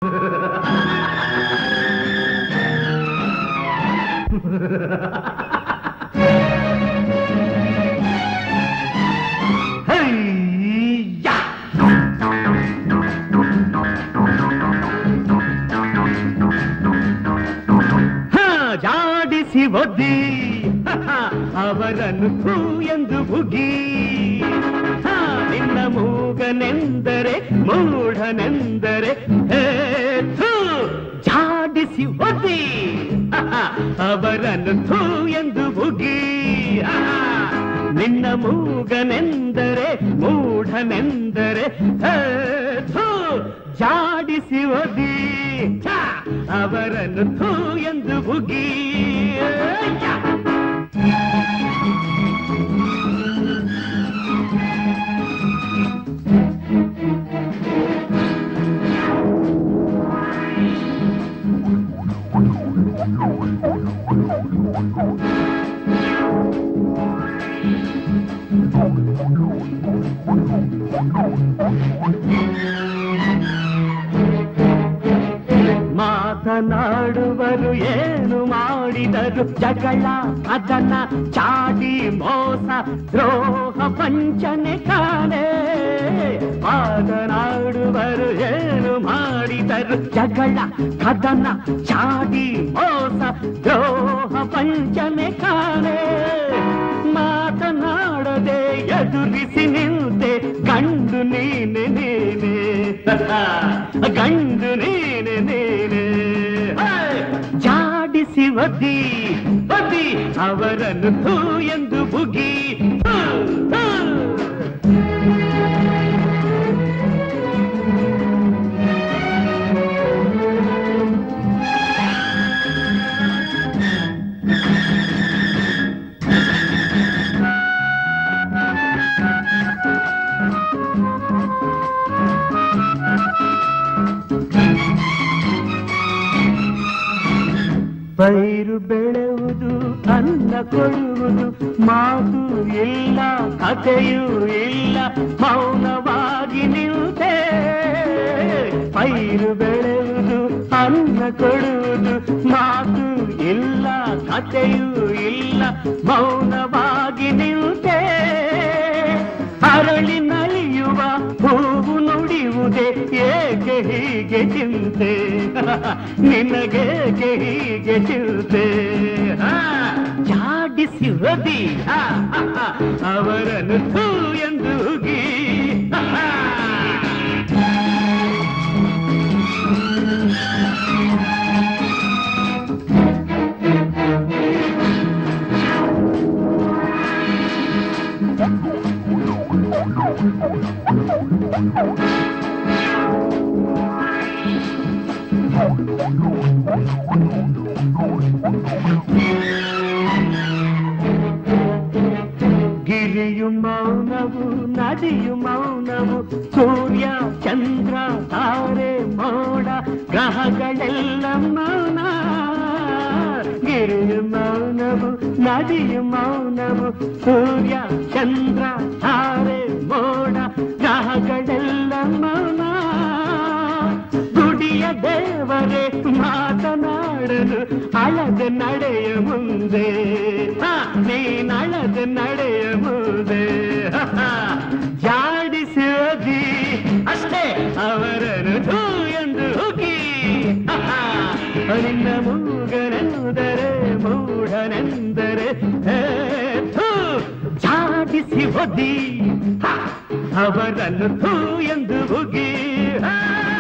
ಹೈಯಾ! ಹಾ, ಜಾಡಿಸಿ ಒದ್ದಿ ಹಾ, ಅವರನ್ನು ಥೂ ಎಂದು ಬುಗಿ ಹಾ, ನಿನ್ನ ಮೂಗನೆಂದರೆ ಮೂಢನೆಂದರೆ ಹೇ, ಥೂ, ಜಾಡಿಸಿ ಒದ್ದಿ ಹಾ, ಅವರನ್ನು ಥೂ ಎಂದು ಬುಗಿ ಹಾ, ನಿನ್ನ ಮೂಗನೆಂದರೆ ಮೂಢನೆಂದರೆ ಹೇ, ಥೂ, ಜಾಡಿಸಿ ಒದಿ ಛ, ಅವರನ್ನು ಥೂ ಎಂದು ಬುಗಿ ಛ. ಮಾತನಾಡುವರು ಏನು ಮಾಡಿದರು ಜಗಳ ಅದನ್ನ ಚಾಡಿ ಮೋಸ ದ್ರೋಹ ವಂಚನೆ ಕಾಣೆ ಮಾತನಾಡುವರು ಏನು ಮಾಡಿದರು ಜಗಳ ಕದನ ಚಾಡಿ ಮೋಸ ದ್ರೋಹ ವಂಚನೆ ಕಾಣೆ ಮಾತನಾಡದೆ ಎದುರಿಸಿ ನಿಂತೆ ಗಂಡು ನೀನೆ ನೀನೆ ಗಂಡು ನೀನೆ ನೀನೆ ಹೇ! ಜಾಡಿಸಿ ಒದ್ದಿ ಒದ್ದಿ ಅವರನ್ನು ಥೂ ಎಂದು ಬುಗಿ ಥೂ, ಥೂ. ಪೈರು ಬೆಳೆಯುವುದು ಅನ್ನ ಕೊಡುವುದು ಮಾತು ಇಲ್ಲ ಕಥೆಯೂ ಇಲ್ಲ ಮೌನವಾಗಿ ನಿಲ್ತೆ ಪೈರು ಬೆಳೆಯುವುದು ಅನ್ನ ಕೊಡುವುದು ಮಾತು ಇಲ್ಲ ಕಥೆಯೂ ಇಲ್ಲ ಮೌನವಾಗಿ ನಿಲ್ತೆ ಅರಳಿ ನಲಿಯುವ ಹೂವು ನುಡಿಯುವುದೇ ಏಕೆ ಹೀಗೆ ಚಿಂತೆ ನಿನಗೇಕೆ ಹೀಗೆ ಚಿಂತೆ ಹಾ, ಜಾಡಿಸಿ ಒದಿ ಹಾ, ಹಾ, ಹಾ, ಅವರನ್ನು ಥೂ ಎಂದು ಉಗಿ ಹಾ, ಹಾ. ಗಿರಿಯು ಮೌನವು ನದಿಯು ಮೌನವು ಸೂರ್ಯ ಚಂದ್ರ ತಾರೆ ಮೋಡ ಗ್ರಹಗಳೆಲ್ಲ ಮೌನ ಗಿರಿಯು ಮೌನವು ನದಿಯು ಮೌನವು ಸೂರ್ಯ ಚಂದ್ರ ತಾರೆ ಮೋಡ ಗ್ರಹಗಳೆಲ್ಲ ಮೌನ ಗುಡಿಯ ದೇವರೇ ಮಾತನಾಡಲು ಅಳದ ನಡೆಯ ಮುಂದೆ ಹ, ನೀನಳದ ನಡೆಯ ಮುಂದೆ ಹ, ಹ. ಜಾಡಿಸಿ ಓದಿ ಅಷ್ಟೇ ಅವರನ್ನು ಥೂ ಎಂದು ಹುಗಿ ಹ, ಹ. ನಿನ್ನ ಮೂಗನೆಂದರೆ ಮೂಢನೆಂದರೆ ಹೇ, ಥೂ, ಜಾಡಿಸಿ ಒದ್ದಿ ಹ, ಅವರನ್ನು ಥೂ ಎಂದು ಹುಗಿ ಹ.